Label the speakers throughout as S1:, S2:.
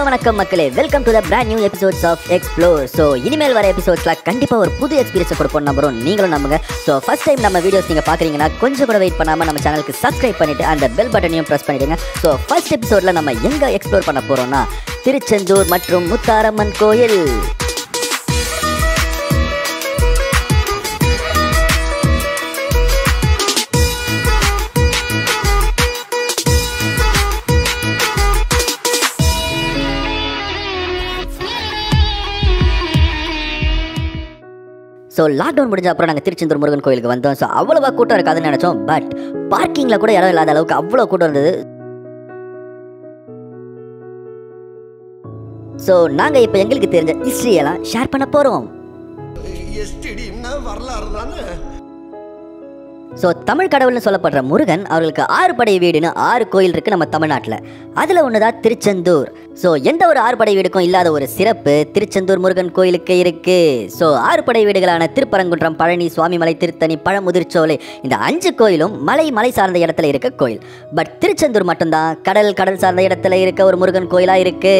S1: வணக்கம் மக்களே welcome to the brand new episodes of explore so இனிமேல் வர எபிசோட்ஸ்ல கண்டிப்பாக ஒரு புது எக்ஸ்பீரியன்ஸ் கொடுப்போம் நம்புறோம் நீங்களும் நம்புங்க ஸோ ஃபர்ஸ்ட் டைம் நம்ம வீடியோஸ் நீங்கள் பார்க்குறீங்கன்னா கொஞ்சம் கூட வெயிட் பண்ணாமல் நம்ம சேனலுக்கு சப்ஸ்கிரைப் பண்ணிட்டு அந்த பெல் பட்டனையும் ப்ரெஸ் பண்ணிடுங்க ஸோ ஃபர்ஸ்ட் எபிசோட்ல நம்ம எங்கே எக்ஸ்ப்ளோர் பண்ண போறோம்னா திருச்செந்தூர் மற்றும் முத்தாரம்மன் கோயில் ஸோ லாக்டவுன் முடிஞ்ச அப்புறம் நாங்கள் திருச்செந்தூர் முருகன் கோயிலுக்கு வந்தோம் ஸோ அவ்வளோவா கூட்டம் இருக்காதுன்னு நினச்சோம் பட் பார்க்கிங்கில் கூட இடம் இல்லாத அளவுக்கு அவ்வளோ கூட்டம் இருந்தது ஸோ நாங்கள் இப்போ எங்களுக்கு தெரிஞ்ச ஹிஸ்ட்ரியெல்லாம் ஷேர் பண்ண போகிறோம்
S2: எஸ்டிடின்னா வரலாறு தானே
S1: ஸோ தமிழ் கடவுள்னு சொல்லப்படுற முருகன் அவர்களுக்கு ஆறு படை வீடுன்னு ஆறு கோயில் இருக்கு நம்ம தமிழ்நாட்டில் அதில் ஒன்று தான் திருச்செந்தூர் ஸோ எந்த ஒரு ஆறு படை வீடுக்கும் இல்லாத ஒரு சிறப்பு திருச்செந்தூர் முருகன் கோயிலுக்கு இருக்கு ஸோ ஆறு படை வீடுகளான திருப்பரங்குன்றம் பழனி சுவாமிமலை திருத்தணி பழமுதிர்ச்சோலை இந்த அஞ்சு கோயிலும் மலை மலை சார்ந்த இடத்துல இருக்க கோயில் பட் திருச்செந்தூர் மட்டும்தான் கடல் கடல் சார்ந்த இடத்துல இருக்க ஒரு முருகன் கோயிலாக இருக்கு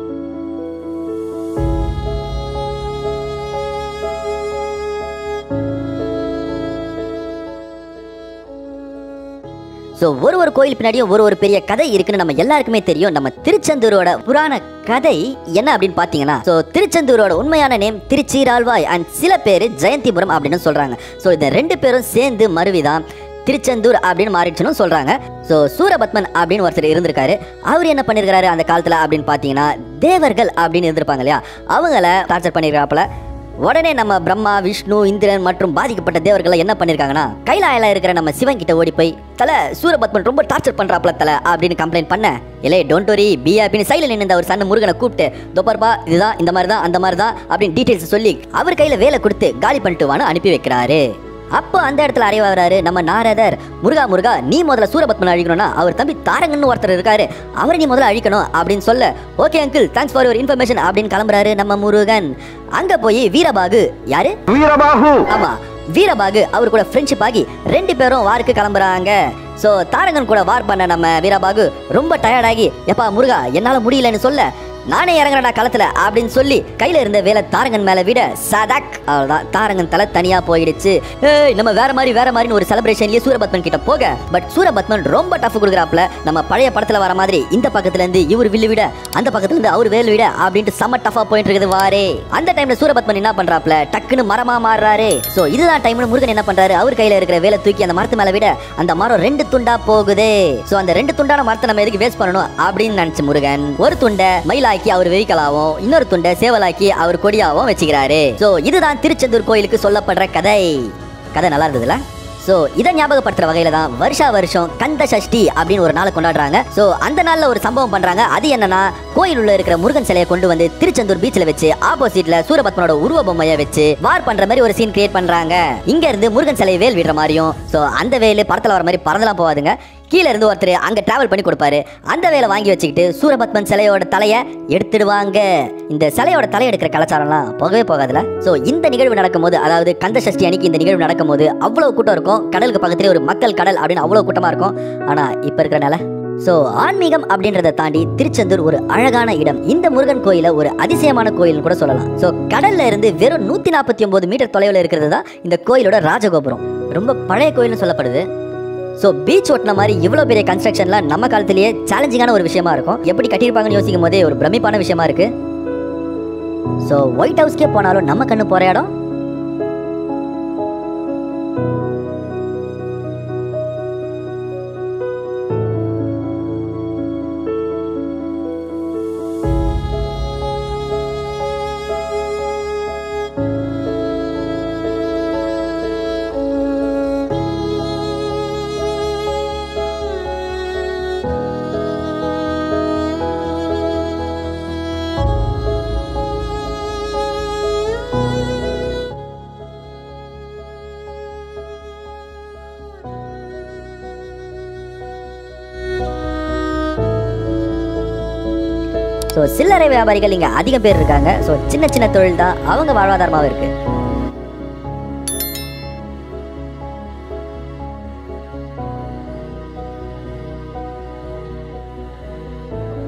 S1: ஸோ ஒரு ஒரு கோயில் பின்னாடியும் ஒரு ஒரு பெரிய கதை இருக்குன்னு நம்ம எல்லாருக்குமே தெரியும் நம்ம திருச்செந்தூரோட புராண கதை என்ன அப்படின்னு பார்த்தீங்கன்னா ஸோ திருச்செந்தூரோட உண்மையான நேம் திருச்சீராழ்வாய் அண்ட் சில பேர் ஜெயந்திபுரம் அப்படின்னு சொல்றாங்க ஸோ இந்த ரெண்டு பேரும் சேர்ந்து மருவிதான் திருச்செந்தூர் அப்படின்னு மாறிடுச்சுன்னு சொல்றாங்க ஸோ சூரபத்மன் அப்படின்னு ஒருத்தர் இருந்திருக்காரு அவர் என்ன பண்ணிருக்காரு அந்த காலத்துல அப்படின்னு பார்த்தீங்கன்னா தேவர்கள் அப்படின்னு இருந்திருப்பாங்க இல்லையா அவங்கள டார்ச்சர் பண்ணிருக்காப்புல உடனே நம்ம பிரம்மா விஷ்ணு இந்திரன் மற்றும் பாதிக்கப்பட்ட தேவர்கள் என்ன பண்ணிருக்காங்கன்னா கைலாயில இருக்கிற நம்ம சிவன் கிட்ட ஓடி போய் தல சூரபத்மன் ரொம்ப டார்ச்சர் பண்றாப்ல தல அப்படின்னு கம்ப்ளைண்ட் பண்ண இல்லை டோன்ட் வரி பி அப்படின்னு சைடில் நின்று ஒரு சன்ன முருகனை கூப்பிட்டு தோப்பர்பா இதுதான் இந்த மாதிரி தான் அந்த மாதிரி தான் அப்படின்னு டீட்டெயில்ஸ் சொல்லி அவர் கையில வேலை கொடுத்து காலி பண்ணிட்டு வான்னு அனுப்பி வைக்கிறாரு அப்போ அந்த இடத்துல அறிவா வராரு நம்ம நாரதர் முருகா முருகா நீ முதல்ல சூரபத்மன் அழிக்கணும்னா அவர் தம்பி தாரங்கன்னு ஒருத்தர் இருக்காரு அவரை நீ முதல்ல அழிக்கணும் அப்படின்னு சொல்ல okay uncle thanks for your information அப்படின்னு கிளம்புறாரு நம்ம முருகன் அங்க போய் வீரபாகு யாரு
S2: வீரபாகு
S1: ஆமா வீரபாகு அவர் கூட ஃப்ரெண்ட்ஷிப் ஆகி ரெண்டு பேரும் வாருக்கு கிளம்புறாங்க ஸோ தாரங்கன் கூட வார் பண்ண நம்ம வீரபாகு ரொம்ப டயர்டாகி எப்பா முருகா என்னால முடியலன்னு சொல்ல நானே இறங்குறடா களத்துல அப்படின்னு சொல்லி கையில இருந்த வேலை தாரங்கன் மேல விட சதக் அவ்வளவுதான் தாரங்கன் தலை தனியா போயிடுச்சு ஏய் நம்ம வேற மாதிரி வேற மாதிரின்னு ஒரு செலிப்ரேஷன்லயே சூரபத்மன் கிட்ட போக பட் சூரபத்மன் ரொம்ப டஃப் கொடுக்குறாப்ல நம்ம பழைய படத்துல வர மாதிரி இந்த பக்கத்துல இருந்து இவர் வில்லு விட அந்த பக்கத்துல இருந்து அவர் வேல் விட அப்படின்ட்டு செம்ம டஃபா போயிட்டு இருக்குது வாரே அந்த டைம்ல சூரபத்மன் என்ன பண்றாப்ல டக்குன்னு மரமா மாறுறாரு சோ இதுதான் டைம்ல முருகன் என்ன பண்றாரு அவர் கையில இருக்கிற வேலை தூக்கி அந்த மரத்து மேல விட அந்த மரம் ரெண்டு துண்டா போகுது சோ அந்த ரெண்டு துண்டான மரத்தை நம்ம எதுக்கு வேஸ்ட் பண்ணணும் அப்படின்னு நினைச்சு முருகன் ஒரு துண்டை மயிலாக்கி அவர் வெஹிக்கலாவும் இன்னொரு துண்டை சேவலாக்கி அவர் கொடியாவும் வச்சுக்கிறாரு சோ இதுதான் திருச்செந்தூர் கோயிலுக்கு சொல்லப்படுற கதை கதை நல்லா இருந்ததுல ஸோ இதை ஞாபகப்படுத்துற வகையில தான் வருஷா வருஷம் கந்த சஷ்டி அப்படின்னு ஒரு நாளை கொண்டாடுறாங்க ஸோ அந்த நாள்ல ஒரு சம்பவம் பண்றாங்க அது என்னன்னா கோயில் உள்ள இருக்கிற முருகன் சிலையை கொண்டு வந்து திருச்செந்தூர் பீச்ல வச்சு ஆப்போசிட்ல சூரபத்மனோட உருவ பொம்மையை வச்சு வார் பண்ற மாதிரி ஒரு சீன் கிரியேட் பண்றாங்க இங்க இருந்து முருகன் சிலையை வேல் விடுற மாதிரியும் ஸோ அந்த வேலு படத்துல வர மாதிரி பறந்தெல்லாம் போகாதுங்க கீழே இருந்து ஒருத்தர் அங்க டிராவல் பண்ணி கொடுப்பாரு அந்த வேலை வாங்கி வச்சுக்கிட்டு சூரபத்மன் சிலையோட தலையை எடுத்துடுவாங்க இந்த சிலையோட தலை எடுக்கிற கலாச்சாரம்லாம் போகவே போகாதுல சோ இந்த நிகழ்வு நடக்கும்போது அதாவது கந்த சஷ்டி அன்னைக்கு இந்த நிகழ்வு நடக்கும்போது அவ்வளவு கூட்டம் இருக்கும் கடலுக்கு பக்கத்திலே ஒரு மக்கள் கடல் அப்படின்னு அவ்வளவு கூட்டமா இருக்கும் ஆனா இப்ப இருக்கிற நிலை சோ ஆன்மீகம் அப்படின்றத தாண்டி திருச்செந்தூர் ஒரு அழகான இடம் இந்த முருகன் கோயில ஒரு அதிசயமான கோயில்னு கூட சொல்லலாம் சோ கடல்ல இருந்து வெறும் நூத்தி நாற்பத்தி ஒன்பது மீட்டர் தொலைவில் இருக்கிறது தான் இந்த கோயிலோட ராஜகோபுரம் ரொம்ப பழைய கோயில்னு சொல்லப்படுது ஸோ பீச் ஒட்டின மாதிரி இவ்வளோ பெரிய கன்ஸ்ட்ரக்ஷன்லாம் நம்ம காலத்திலேயே சேலஞ்சிங்கான ஒரு விஷயமா இருக்கும் எப்படி கட்டியிருப்பாங்கன்னு யோசிக்கும் போதே ஒரு பிரமிப்பான விஷயமா இருக்கு ஸோ ஒயிட் ஹவுஸ்க்கே போனாலும் நம்ம கண்ணு போகிற இடம் ஸோ சில்லறை வியாபாரிகள் இங்கே அதிகம் பேர் இருக்காங்க ஸோ சின்ன சின்ன தொழில் தான் அவங்க வாழ்வாதாரமாகவும் இருக்கு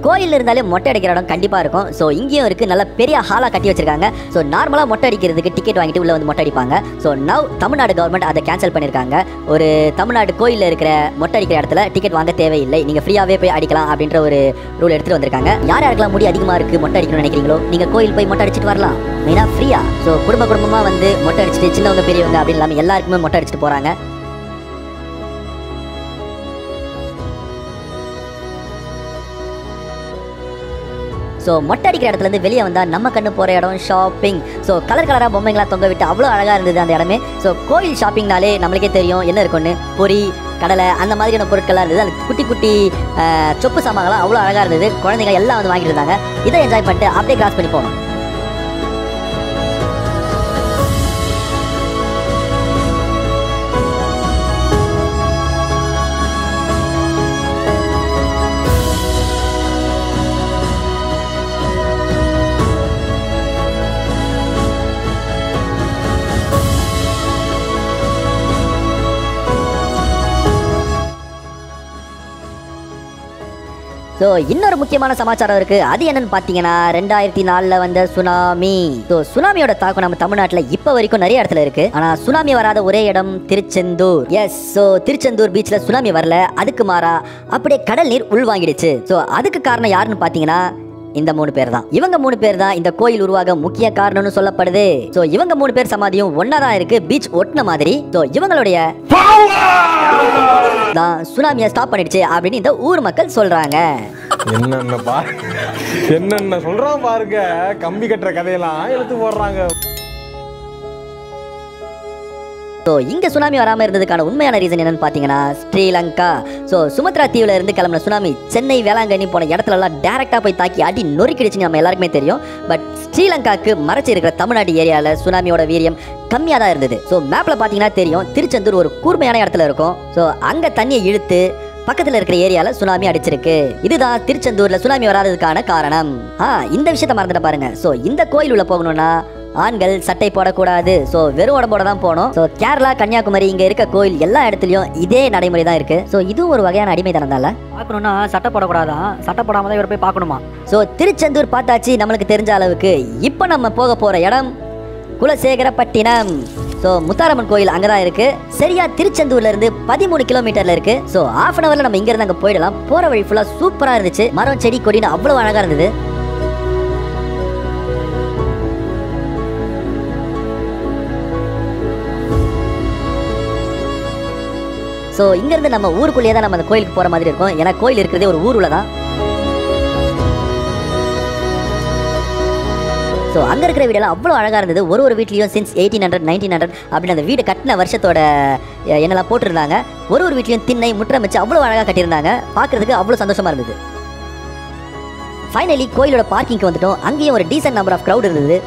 S1: கோயில் இருந்தாலே மொட்டை அடிக்கிற இடம் கண்டிப்பா இருக்கும் ஸோ இங்கேயும் இருக்கு நல்ல பெரிய ஹாலா கட்டி வச்சிருக்காங்க ஸோ நார்மலா மொட்டை அடிக்கிறதுக்கு டிக்கெட் வாங்கிட்டு உள்ள வந்து மொட்டை அடிப்பாங்க ஸோ நவ் தமிழ்நாடு கவர்மெண்ட் அதை கேன்சல் பண்ணிருக்காங்க ஒரு தமிழ்நாடு கோயில்ல இருக்கிற மொட்டை அடிக்கிற இடத்துல டிக்கெட் வாங்க தேவையில்லை நீங்க ஃப்ரீயாவே போய் அடிக்கலாம் அப்படின்ற ஒரு ரூல் எடுத்துட்டு வந்திருக்காங்க யார் யாருக்கெல்லாம் முடி அதிகமா இருக்கு மொட்டை அடிக்கணும்னு நினைக்கிறீங்களோ நீங்க கோயில் போய் மொட்டை அடிச்சிட்டு வரலாம் மெயினா ஃப்ரீயா ஸோ குடும்ப குடும்பமா வந்து மொட்டை அடிச்சிட்டு சின்னவங்க பெரியவங்க அப்படின்னு இல்லாம எல்லாருக்குமே மொட்டை அடிச்சிட்டு போறாங்க ஸோ மொட்டை அடிக்கிற இடத்துல இருந்து வெளியே வந்தால் நம்ம கண்ணு போகிற இடம் ஷாப்பிங் ஸோ கலர் கலராக பொம்மைங்களாம் தொங்க விட்டு அவ்வளோ அழகாக இருந்தது அந்த இடமே ஸோ கோயில் ஷாப்பிங்னாலே நம்மளுக்கே தெரியும் என்ன இருக்கும்னு பொரி கடலை அந்த மாதிரியான பொருட்கள்லாம் இருந்தது அந்த குட்டி குட்டி அஹ், சொப்பு சாமான்கள்லாம் அவ்வளோ அழகாக இருந்தது குழந்தைங்க எல்லாம் வந்து வாங்கிட்டு இருந்தாங்க இதை என்ஜாய் பண்ணிட்டு அப்படியே கிராஸ் பண்ணி போனோம் ஸோ இன்னொரு முக்கியமான சமாச்சாரம் இருக்கு அது என்னன்னு பார்த்தீங்கன்னா ரெண்டாயிரத்தி நாலில் வந்த சுனாமி ஸோ சுனாமியோட தாக்கம் நம்ம தமிழ்நாட்டில் இப்போ வரைக்கும் நிறைய இடத்துல இருக்கு ஆனால் சுனாமி வராத ஒரே இடம் திருச்செந்தூர் எஸ் ஸோ திருச்செந்தூர் பீச்சில் சுனாமி வரல அதுக்கு மாறா அப்படியே கடல் நீர் உள்வாங்கிடுச்சு ஸோ அதுக்கு காரணம் யாருன்னு பார்த்தீங்கன்னா இந்த மூணு பேர் தான் இவங்க மூணு பேர் தான் இந்த கோயில் உருவாக முக்கிய காரணம்னு சொல்லப்படுது சோ இவங்க மூணு பேர் சமாதியும் ஒன்னா தான் இருக்கு பீச் ஒட்டின மாதிரி சோ இவங்களுடைய தான் சுனாமியை ஸ்டாப் பண்ணிடுச்சு அப்படின்னு இந்த ஊர் மக்கள் சொல்றாங்க
S3: என்னென்ன பா என்னென்ன சொல்றான் பாருங்க கம்பி கட்டுற கதையெல்லாம் எடுத்து போடுறாங்க
S1: ஸோ இங்க சுனாமி வராம இருந்ததுக்கான உண்மையான ரீசன் என்னன்னு பாத்தீங்கன்னா ஸ்ரீலங்கா ஸோ சுமத்ரா தீவுல இருந்து கிளம்பின சுனாமி சென்னை வேளாங்கண்ணி போன இடத்துல எல்லாம் டேரக்டா போய் தாக்கி அடி நொறுக்கிடுச்சுன்னு நம்ம எல்லாருக்குமே தெரியும் பட் ஸ்ரீலங்காக்கு மறைச்சு இருக்கிற தமிழ்நாடு ஏரியால சுனாமியோட வீரியம் கம்மியாக தான் இருந்தது ஸோ மேப்ல பாத்தீங்கன்னா தெரியும் திருச்செந்தூர் ஒரு கூர்மையான இடத்துல இருக்கும் ஸோ அங்க தண்ணியை இழுத்து பக்கத்துல இருக்கிற ஏரியால சுனாமி அடிச்சிருக்கு இதுதான் திருச்செந்தூர்ல சுனாமி வராததுக்கான காரணம் ஆ இந்த விஷயத்த மறந்துட்டு பாருங்க சோ இந்த கோயில் உள்ள போகணும்னா ஆண்கள் சட்டை போடக்கூடாது ஸோ வெறும் உடம்போட தான் போகணும் ஸோ கேரளா கன்னியாகுமரி இங்க இருக்க கோயில் எல்லா இடத்துலயும் இதே நடைமுறை தான் இருக்கு ஸோ இதுவும் ஒரு வகையான அடிமைத்தனம் தான்ல
S4: பார்க்கணும்னா சட்டை போடக்கூடாதான் சட்டை போடாம தான் இவரை போய் பார்க்கணுமா
S1: ஸோ திருச்செந்தூர் பார்த்தாச்சு நம்மளுக்கு தெரிஞ்ச அளவுக்கு இப்போ நம்ம போக போற இடம் குலசேகரப்பட்டினம் ஸோ முத்தாரம்மன் கோயில் அங்கே தான் இருக்கு சரியா திருச்செந்தூர்ல இருந்து பதிமூணு கிலோமீட்டர்ல இருக்கு ஸோ ஆஃப் அன் அவர்ல நம்ம இங்க இருந்து அங்கே போயிடலாம் போற வழி ஃபுல்லா சூப்பரா இருந்துச்சு மரம் செடி கொடின்னு அவ்வளவு அழகா இருந்தது ஸோ இங்கேருந்து நம்ம ஊருக்குள்ளேயே தான் நம்ம அந்த கோயிலுக்கு போகிற மாதிரி இருக்கும் ஏன்னா கோயில் இருக்கிறதே ஒரு ஊருல தான் ஸோ அங்கே இருக்கிற வீடெல்லாம் அவ்வளோ அழகாக இருந்தது ஒரு ஒரு வீட்லேயும் since eighteen hundred nineteen hundred அப்படின்னு அந்த வீடு கட்டின வருஷத்தோட அஹ், என்னெல்லாம் போட்டிருந்தாங்க ஒரு ஒரு வீட்லேயும் திண்ணை முற்றம் வச்சு அவ்வளோ அழகாக கட்டியிருந்தாங்க பார்க்கறதுக்கு அவ்வளோ சந்தோஷமா இருந்தது ஃபைனலி கோயிலோட பார்க்கிங்க்கு வந்துட்டோம் அங்கேயும் ஒரு டீசென்ட் நம்பர் ஆஃப் க்ரௌட் இருந்தது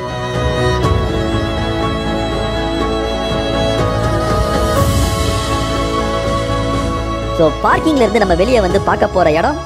S1: ஸோ பார்க்கிங்ல இருந்து நம்ம வெளியே வந்து பார்க்க போற இடம்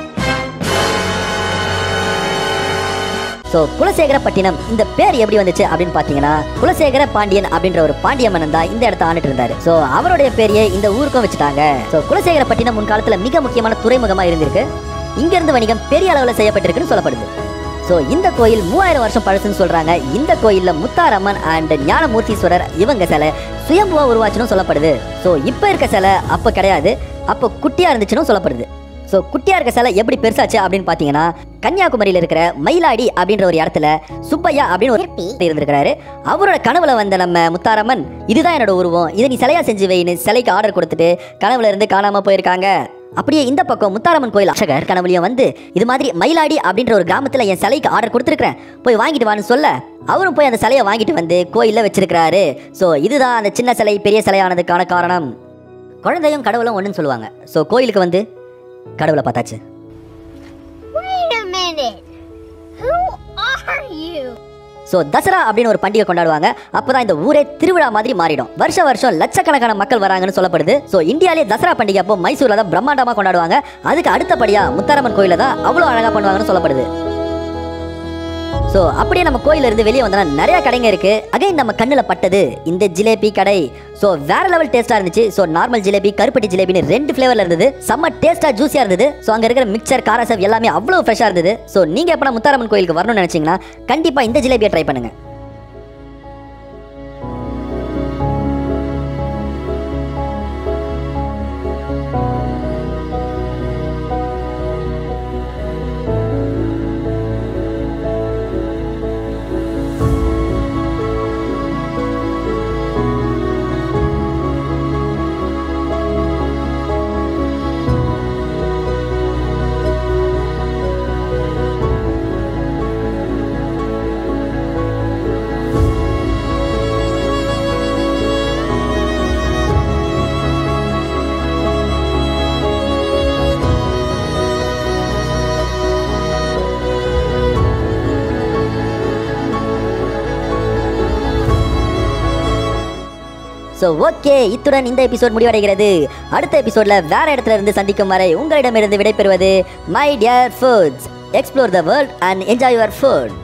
S1: ஸோ குலசேகரப்பட்டினம் இந்த பேர் எப்படி வந்துச்சு அப்படின்னு பார்த்தீங்கன்னா குலசேகர பாண்டியன் அப்படின்ற ஒரு பாண்டிய மன்னன் தான் இந்த இடத்த ஆண்டுட்டு இருந்தாரு ஸோ அவருடைய பேரையே இந்த ஊருக்கும் வச்சுட்டாங்க ஸோ குலசேகரப்பட்டினம் முன்காலத்தில் மிக முக்கியமான துறைமுகமாக இருந்திருக்கு இங்கிருந்து வணிகம் பெரிய அளவில் செய்யப்பட்டிருக்குன்னு சொல்லப்படுது ஸோ இந்த கோயில் மூவாயிரம் வருஷம் பழசுன்னு சொல்றாங்க இந்த கோயில்ல முத்தாரம்மன் அண்ட் ஞானமூர்த்தீஸ்வரர் இவங்க சிலை சுயம்புவா உருவாச்சுன்னு சொல்லப்படுது ஸோ இப்போ இருக்க சிலை அப்போ கிடையாது அப்போ குட்டியா இருந்துச்சுன்னு சொல்லப்படுது ஸோ குட்டியா இருக்க சிலை எப்படி பெருசாச்சு அப்படின்னு பார்த்தீங்கன்னா கன்னியாகுமரியில இருக்கிற மயிலாடி அப்படின்ற ஒரு இடத்துல சுப்பையா அப்படின்னு ஒரு இருந்திருக்கிறாரு அவரோட கனவுல வந்த நம்ம முத்தாரம்மன் இதுதான் என்னோட உருவம் இதை நீ சிலையா செஞ்சு வைன்னு சிலைக்கு ஆர்டர் கொடுத்துட்டு கனவுல இருந்து காணாம போயிருக்காங்க அப்படியே இந்த பக்கம் முத்தாரம்மன் கோயில் அர்ச்சகர் கனவுலையும் வந்து இது மாதிரி மயிலாடி அப்படின்ற ஒரு கிராமத்துல என் சிலைக்கு ஆர்டர் கொடுத்துருக்கேன் போய் வாங்கிட்டு வான்னு சொல்ல அவரும் போய் அந்த சிலையை வாங்கிட்டு வந்து கோயில்ல வச்சிருக்கிறாரு ஸோ இதுதான் அந்த சின்ன சிலை பெரிய சிலையானதுக்கான காரணம் குழந்தையும் கடவுளும் ஒன்றுன்னு சொல்லுவாங்க ஸோ கோயிலுக்கு வந்து கடவுளை பார்த்தாச்சு
S5: Wait a minute. Who are you?
S1: So Dussehra அப்படின்னு ஒரு பண்டிகை கொண்டாடுவாங்க அப்பதான் இந்த ஊரே திருவிழா மாதிரி மாறிடும் வருஷ வருஷம் லட்சக்கணக்கான மக்கள் வராங்கன்னு சொல்லப்படுது ஸோ இந்தியாலே தசரா பண்டிகை அப்போ மைசூர்ல தான் பிரம்மாண்டமா கொண்டாடுவாங்க அதுக்கு அடுத்தபடியா முத்தாரம்மன் கோயில தான் அவ்வளோ அழகா பண்ணுவாங்கன்னு சொல்லப்படுது ஸோ அப்படியே நம்ம கோயில இருந்து வெளியே வந்தோம்னா நிறைய கடைங்க இருக்கு அகைன் நம்ம கண்ணில் பட்டது இந்த ஜிலேபி கடை ஸோ வேற லெவல் டேஸ்டா இருந்துச்சு ஸோ நார்மல் ஜிலேபி கருப்பட்டி ஜிலேபின்னு ரெண்டு ஃபிளேவர்ல இருந்தது செம்ம டேஸ்டா ஜூஸியா இருந்தது ஸோ அங்க இருக்கிற மிக்சர் காரசவ் எல்லாமே அவ்வளோ ஃப்ரெஷ்ஷா இருந்தது ஸோ நீங்க எப்போ முத்தாரம்மன் கோயிலுக்கு வரணும்னு நினைச்சீங்கன்னா கண்டிப்பா இந்த ஜிலேபியை ட்ரை பண்ணுங்க ஸோ ஓகே இத்துடன் இந்த எபிசோட் முடிவடைகிறது அடுத்த எபிசோட்ல வேற இடத்துல இருந்து சந்திக்கும் வரை உங்களிடமிருந்து விடைபெறுவது my dear foods explore the world and enjoy your food